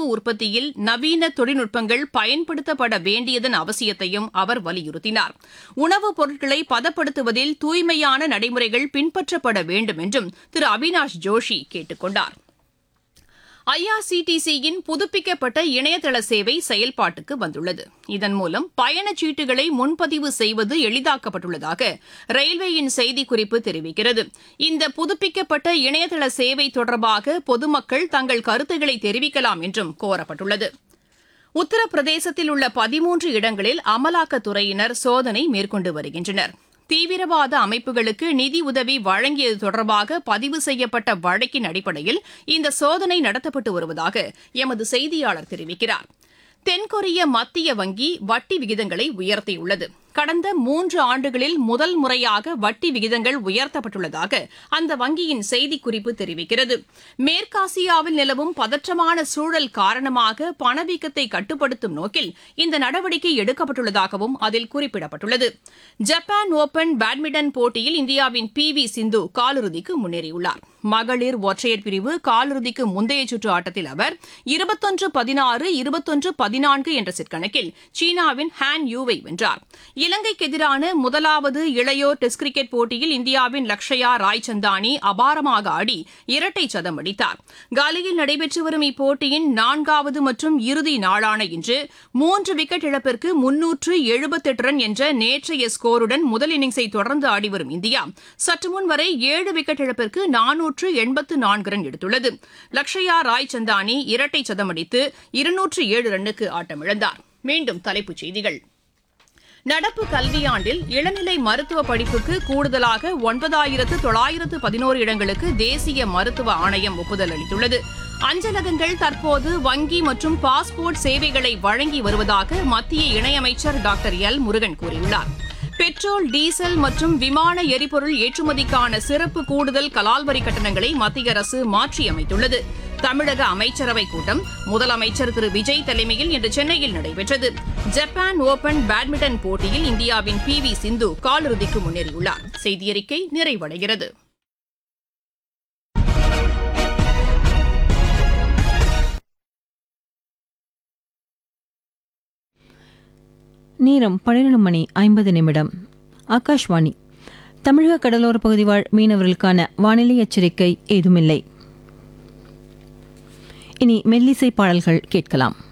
உணவு உற்பத்தியில் நவீன தொழில்நுட்பங்கள் பயன்படுத்தப்பட வேண்டியதன் அவசியத்தையும் அவர் வலியுறுத்தினார் உணவுப் பொருட்களை பதப்படுத்துவதில் தூய்மையான நடைமுறைகள் பின்பற்றப்பட வேண்டும் என்றும் திரு அவினாஷ் ஜோஷி கேட்டுக் கொண்டார் ஐஆர்சிடிசியின் புதுப்பிக்கப்பட்ட இணையதள சேவை செயல்பாட்டுக்கு வந்துள்ளது இதன் மூலம் பயணச்சீட்டுகளை முன்பதிவு செய்வது எளிதாக்கப்பட்டுள்ளதாக ரயில்வேயின் செய்திக்குறிப்பு தெரிவிக்கிறது இந்த புதுப்பிக்கப்பட்ட இணையதள சேவை தொடர்பாக பொதுமக்கள் தங்கள் கருத்துக்களை தெரிவிக்கலாம் என்றும் கோரப்பட்டுள்ளது உத்தரப்பிரதேசத்தில் உள்ள பதிமூன்று இடங்களில் அமலாக்கத்துறையினர் சோதனை மேற்கொண்டு வருகின்றனர் தீவிரவாத அமைப்புகளுக்கு நிதி உதவி வழங்கியது தொடர்பாக பதிவு செய்யப்பட்ட வழக்கின் அடிப்படையில் இந்த சோதனை நடத்தப்பட்டு வருவதாக எமது செய்தியாளர் தெரிவிக்கிறார் தென்கொரிய மத்திய வங்கி வட்டி விகிதங்களை உயர்த்தியுள்ளது கடந்த மூன்று ஆண்டுகளில் முதல் முறையாக வட்டி விகிதங்கள் உயர்த்தப்பட்டுள்ளதாக அந்த வங்கியின் செய்திக்குறிப்பு தெரிவிக்கிறது மேற்காசியாவில் நிலவும் பதற்றமான சூழல் காரணமாக பணவீக்கத்தை கட்டுப்படுத்தும் நோக்கில் இந்த நடவடிக்கை எடுக்கப்பட்டுள்ளதாகவும் அதில் குறிப்பிடப்பட்டுள்ளது ஜப்பான் ஓபன் பேட்மிண்டன் போட்டியில் இந்தியாவின் பி வி சிந்து காலிறுதிக்கு முன்னேறியுள்ளார் மகளிர் ஒற்றையர் பிரிவு காலிறுதிக்கு முந்தைய சுற்று ஆட்டத்தில் அவர் இருபத்தொன்று பதினாறு இருபத்தொன்று பதினான்கு என்ற செட் கணக்கில் சீனாவின் ஹான் யூவை வென்றார் இலங்கைக்கு எதிரான முதலாவது இளையோர் டெஸ்ட் கிரிக்கெட் போட்டியில் இந்தியாவின் லக்ஷயா ராய்சந்தானி அபாரமாக ஆடி இரட்டை சதம் அடித்தார் காலியில் நடைபெற்று வரும் இப்போட்டியின் நான்காவது மற்றும் இறுதி நாளான இன்று மூன்று விக்கெட் இழப்பிற்கு முன்னூற்று எழுபத்தெட்டு ரன் என்ற நேற்றைய ஸ்கோருடன் முதல் இன்னிங்ஸை தொடர்ந்து ஆடிவரும் இந்தியா சற்று முன் வரை ஏழு விக்கெட் இழப்பிற்கு நானூற்று எண்பத்து நான்கு ரன் எடுத்துள்ளது லக்ஷயா ராய்சந்தானி இரட்டை சதம் அடித்து இருநூற்று ஏழு ரன்னுக்கு ஆட்டமிழந்தார் மீண்டும் தலைப்புச் செய்திகள் நடப்பு கல்வியாண்டில் இளநிலை மருத்துவ படிப்புக்கு கூடுதலாக ஒன்பதாயிரத்து தொள்ளாயிரத்து பதினோரு இடங்களுக்கு தேசிய மருத்துவ ஆணையம் ஒப்புதல் அளித்துள்ளது அஞ்சலகங்கள் தற்போது வங்கி மற்றும் பாஸ்போர்ட் சேவைகளை வழங்கி வருவதாக மத்திய இணையமைச்சர் டாக்டர் எல் முருகன் கூறியுள்ளார் பெட்ரோல் டீசல் மற்றும் விமான எரிபொருள் ஏற்றுமதிக்கான சிறப்பு கூடுதல் கலால் வரி கட்டணங்களை மத்திய அரசு மாற்றியமைத்துள்ளது தமிழக அமைச்சரவைக் கூட்டம் முதலமைச்சர் திரு விஜய் தலைமையில் இன்று சென்னையில் நடைபெற்றது ஜப்பான் ஓபன் பேட்மிண்டன் போட்டியில் இந்தியாவின் பி வி சிந்து காலிறுதிக்கு முன்னேறியுள்ளார் செய்தியறிக்கை நிறைவடைகிறது நேரம் பன்னிரண்டு மணி ஐம்பது நிமிடம் ஆகாஷ்வாணி தமிழக கடலோர பகுதி வாழ் மீனவர்களுக்கான வானிலை எச்சரிக்கை ஏதுமில்லை இனி மெல்லிசை பாடல்கள் கேட்கலாம்